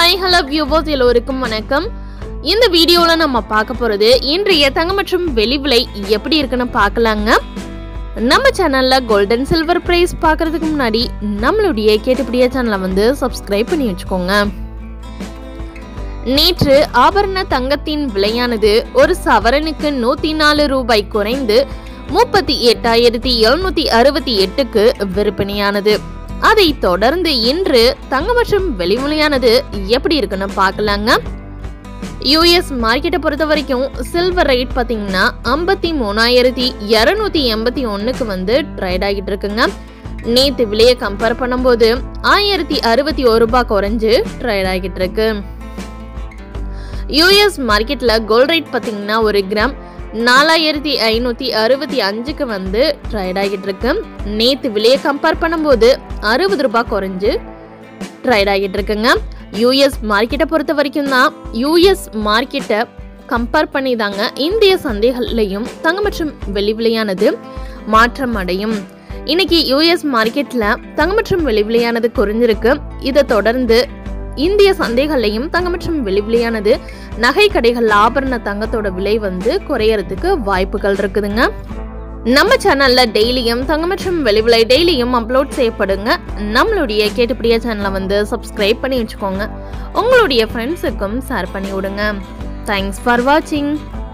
hi hello viewers எல்லோருக்கும் வணக்கம் இந்த வீடியோவில் நம்ம பார்க்க போகிறது இன்றைய தங்கம் மற்றும் வெளி விலை எப்படி இருக்குன்னு பார்க்கலாங்க நம்ம சேனலில் கோல்டன் சில்வர் ப்ரைஸ் பார்க்கறதுக்கு முன்னாடி நம்மளுடைய கேட்டுப்படியா சேனலை வந்து சப்ஸ்கிரைப் பண்ணி வச்சுக்கோங்க நேற்று ஆபரண தங்கத்தின் விலையானது ஒரு சவரனுக்கு நூத்தி நாலு ரூபாய் குறைந்து முப்பத்தி எட்டாயிரத்தி எழுநூத்தி அறுபத்தி எட்டுக்கு விற்பனையானது அதை தொடர்ந்து இன்று தங்கம் மற்றும் வெளிவிலையானது எப்படி இருக்குன்னு பார்க்கலாங்க யூஎஸ் மார்க்கெட்டை பொறுத்த வரைக்கும் சில்வர் ரேட் பார்த்தீங்கன்னா ஐம்பத்தி மூணாயிரத்தி இரநூத்தி எண்பத்தி ஒன்றுக்கு வந்து ட்ரேட் ஆகிட்டு இருக்குங்க நேற்று விலையை கம்பேர் பண்ணும்போது ஆயிரத்தி அறுபத்தி ஒரு ரூபாய் குறைஞ்சு ட்ரேட் ஆகிட்டு இருக்கு யூஎஸ் மார்க்கெட்டில் கோல்ட் ரேட் பார்த்தீங்கன்னா ஒரு கிராம் நாலாயிரத்தி ஐநூற்றி அறுபத்தி அஞ்சுக்கு வந்து ட்ரேட் ஆகிட்டு இருக்கு நேற்று விலையை கம்பேர் பண்ணும்போது அறுபது ரூபாய் குறைஞ்சு ட்ரேட் ஆகிட்டு இருக்குங்க யூஎஸ் மார்க்கெட்டை பொறுத்த வரைக்கும் தான் யூஎஸ் மார்க்கெட்டை கம்பேர் பண்ணி தாங்க இந்திய சந்தைகள்லையும் தங்கம் மற்றும் வெள்ளி விலையானது மாற்றம் அடையும் இன்னைக்கு யூஎஸ் மார்க்கெட்டில் தங்கம் மற்றும் வெள்ளி விலையானது குறைஞ்சிருக்கு இதை தொடர்ந்து இந்திய சந்தைகள்லையும் தங்கம் மற்றும் வெள்ளி விலையானது நகை கடைகள் ஆபரண தங்கத்தோட விலை வந்து குறையறதுக்கு வாய்ப்புகள் இருக்குதுங்க நம்ம சேனல்ல டெய்லியும் தங்கம் மற்றும் வெள்ளி விலை டெய்லியும் அப்லோட் செய்யப்படுங்க நம்மளுடைய கேட்டுப்படியா சேனலை வந்து சப்ஸ்கிரைப் பண்ணி வச்சுக்கோங்க உங்களுடைய ஃப்ரெண்ட்ஸுக்கும் ஷேர் பண்ணி விடுங்க தேங்க்ஸ் ஃபார் வாட்சிங்